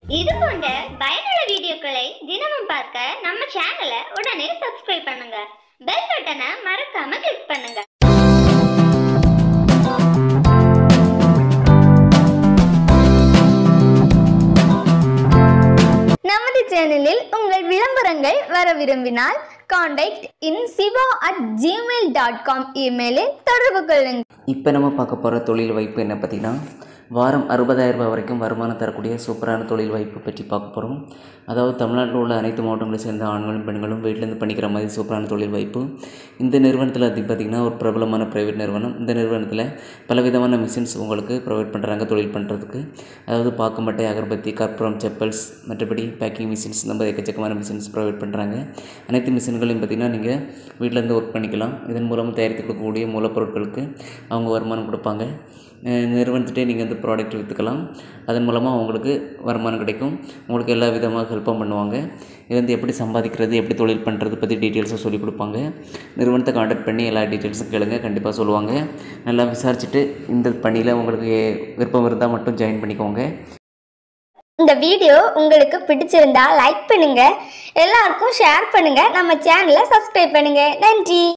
இது போன்ற பயனுள்ள வீடியோக்களை தினமும் பார்க்க நம்ம சேனலை உடனே சப்ஸ்கிரைப் பண்ணுங்க பெல் பட்டனை மறக்காம கிளிக் பண்ணுங்க நமது சேனலில் உங்கள் விளம்பரங்கள் வர விரும்பினால் contact in Siva at Gmail dot com இமெயிலில் தொடர்பு கொள்ளுங்கள் இப்போ நம்ம பார்க்க போகிற தொழில் வாய்ப்பு என்ன பார்த்தீங்கன்னா வாரம் அறுபதாயிரம் ரூபாய் வரைக்கும் வருமானம் தரக்கூடிய சூப்பரான தொழில் வாய்ப்பு பற்றி பார்க்க போகிறோம் அதாவது தமிழ்நாட்டில் உள்ள அனைத்து மாவட்டங்களையும் சேர்ந்த ஆண்களும் பெண்களும் வீட்டிலேருந்து பண்ணிக்கிற மாதிரி சூப்பரான தொழில் வாய்ப்பு இந்த நிறுவனத்தில் அது பார்த்திங்கன்னா ஒரு பிரபலமான ப்ரைவேட் நிறுவனம் இந்த நிறுவனத்தில் பலவிதமான மிஷின்ஸ் உங்களுக்கு ப்ரொவைட் பண்ணுறாங்க தொழில் பண்ணுறதுக்கு அதாவது பாக்குமட்டை அகர்பத்தி கற்பூரம் செப்பல்ஸ் மற்றபடி பேக்கிங் மிஷின்ஸ் இந்த மாதிரி எக்கச்சக்கமான மிஷின்ஸ் ப்ரொவைட் பண்ணுறாங்க அனைத்து மிஷின்களையும் பார்த்திங்கன்னா நீங்கள் வீட்டிலேருந்து ஒர்க் பண்ணிக்கலாம் இதன் மூலம் தயாரித்து கொடுக்கக்கூடிய மூலப்பொருட்களுக்கு அவங்க வருமானம் கொடுப்பாங்க அஹ் நிறுவனத்திட்டே நீங்கள் வந்து ப்ராடக்ட் விற்றுக்கலாம் அதன் மூலமாக அவங்களுக்கு வருமானம் கிடைக்கும் உங்களுக்கு எல்லா விதமாக ஹெல்ப்பும் பண்ணுவாங்க இது வந்து எப்படி சம்பாதிக்கிறது எப்படி தொழில் பண்ணுறது பற்றி டீட்டெயில்ஸும் சொல்லிக் கொடுப்பாங்க நிறுவனத்தை காண்டாக்ட் பண்ணி எல்லா டீட்டெயில்ஸும் கேளுங்க கண்டிப்பாக சொல்லுவாங்க நல்லா விசாரிச்சுட்டு இந்த பணியில் உங்களுக்கு விருப்பம் இருந்தால் மட்டும் ஜாயின் பண்ணிக்கோங்க இந்த வீடியோ உங்களுக்கு பிடிச்சிருந்தா லைக் பண்ணுங்க எல்லாருக்கும் ஷேர் பண்ணுங்க நம்ம சேனலை சப்ஸ்கிரைப் பண்ணுங்க நன்றி